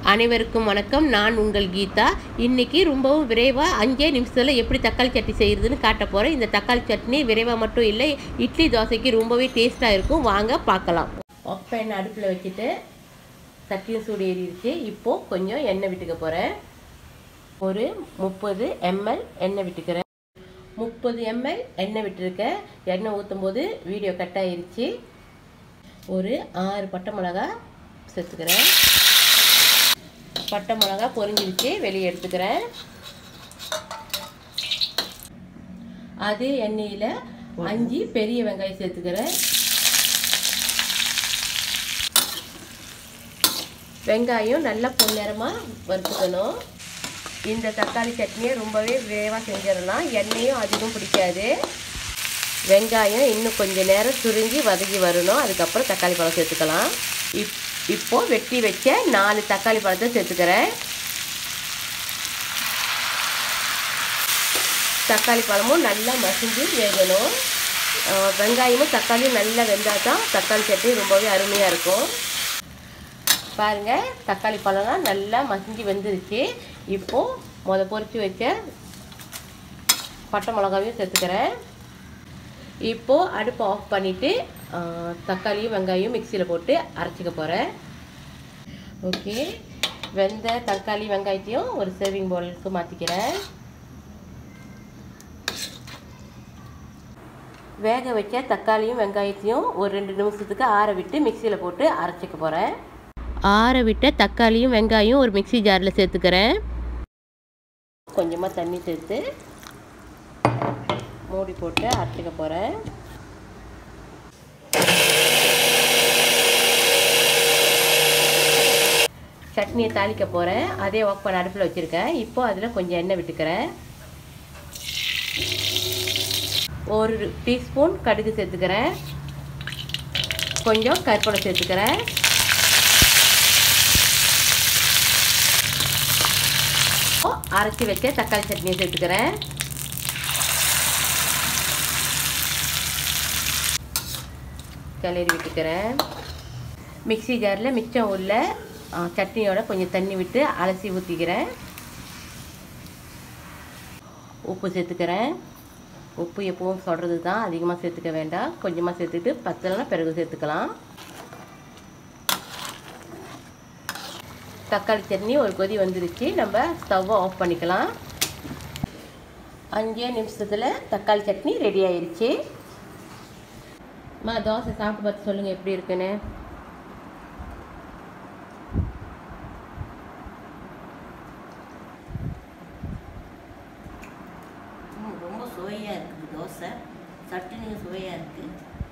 அனைவருக்கும் வணக்கம் நான் உங்கள் கீதா இன்னைக்கு ரொம்பவும் விரைவாக அஞ்சே நிமிஷத்தில் எப்படி தக்காளி சட்னி செய்கிறதுன்னு காட்ட போகிறேன் இந்த தக்காளி சட்னி விரைவாக மட்டும் இல்லை இட்லி தோசைக்கு ரொம்பவே டேஸ்ட்டாக இருக்கும் வாங்க பார்க்கலாம் ஒப்ப எண்ணெய் அடுப்பில் வச்சுட்டு சட்டியும் சூடு ஏறிடுச்சு இப்போது கொஞ்சம் எண்ணெய் விட்டுக்க போகிறேன் ஒரு முப்பது எம்எல் எண்ணெய் விட்டுக்கிறேன் முப்பது எம்எல் எண்ணெய் விட்டுருக்கேன் எண்ணெய் ஊற்றும் போது வீடியோ கட் ஆயிருச்சு ஒரு ஆறு பட்டை மிளகா சேர்த்துக்கிறேன் பட்டை மிளகா பொரிஞ்சிருச்சு வெளியே எடுத்துக்கிறேன் அதே எண்ணெயில் அஞ்சு பெரிய வெங்காயம் சேர்த்துக்கிறேன் வெங்காயம் நல்லா பொன்னிறமாக வறுத்துக்கணும் இந்த தக்காளி சட்னியை ரொம்பவே விரைவாக செஞ்சிடலாம் எண்ணெயும் அதிகம் பிடிக்காது வெங்காயம் இன்னும் கொஞ்சம் நேரம் சுருங்கி வதங்கி வரணும் அதுக்கப்புறம் தக்காளி பழம் சேர்த்துக்கலாம் இப் இப்போது வெட்டி வச்ச நாலு தக்காளி பழத்தை சேர்த்துக்கிறேன் தக்காளி பழமும் நல்லா மசிஞ்சு வேகணும் வெங்காயமும் தக்காளியும் நல்லா வெந்தால் தான் தக்காளி சட்னி ரொம்பவே அருமையாக இருக்கும் பாருங்கள் தக்காளி பழம்லாம் நல்லா மசிஞ்சு வெந்துருச்சு இப்போது முத பொரித்து வச்ச பட்டை மிளகாவையும் சேர்த்துக்கிறேன் இப்போது அடுப்பை ஆஃப் பண்ணிவிட்டு தக்காளியும் வெங்காயம் மிக்சியில் போட்டு அரைச்சிக்க போகிறேன் ஓகே வெந்த தக்காளி வெங்காயத்தையும் ஒரு சர்விங் பவுலுக்கு மாற்றிக்கிறேன் வேக வச்ச தக்காளியும் வெங்காயத்தையும் ஒரு ரெண்டு நிமிஷத்துக்கு ஆற விட்டு மிக்சியில் போட்டு அரைச்சிக்க போகிறேன் ஆற விட்ட தக்காளியும் வெங்காயம் ஒரு மிக்சி ஜாரில் சேர்த்துக்கிறேன் கொஞ்சமாக தண்ணி சேர்த்து மூடி போட்டு அரைச்சிக்க போகிறேன் சட்னியை தாளிக்க போகிறேன் அதே ஒர்க் பண்ண அடுப்பில் வச்சுருக்கேன் இப்போ அதில் கொஞ்சம் எண்ணெய் விட்டுக்கிறேன் ஒரு டீஸ்பூன் கடுகு சேர்த்துக்கிறேன் கொஞ்சம் கருப்படை சேர்த்துக்கிறேன் அரைச்சி வச்ச தக்காளி சட்னியை சேர்த்துக்கிறேன் கிளறி விட்டுக்கிறேன் மிக்சி ஜாரில் மிச்சம் உள்ள சட்னியோட கொஞ்சம் தண்ணி விட்டு அலசி ஊற்றிக்கிறேன் உப்பு சேர்த்துக்கிறேன் உப்பு எப்பவும் சொல்கிறது தான் அதிகமாக சேர்த்துக்க வேண்டாம் கொஞ்சமாக சேர்த்துட்டு பத்தலைனா பிறகு சேர்த்துக்கலாம் தக்காளி சட்னி ஒரு கொதி வந்துருச்சு நம்ம ஸ்டவ்வை ஆஃப் பண்ணிக்கலாம் அஞ்சே நிமிஷத்தில் தக்காளி சட்னி ரெடி ஆயிடுச்சு மா தோசை சாப்பிட்டு பார்த்து சொல்லுங்கள் எப்படி இருக்குன்னு ரொம்ப சுவையாக இருக்குது தோசை சட்னியும் சுவையாக இருக்குது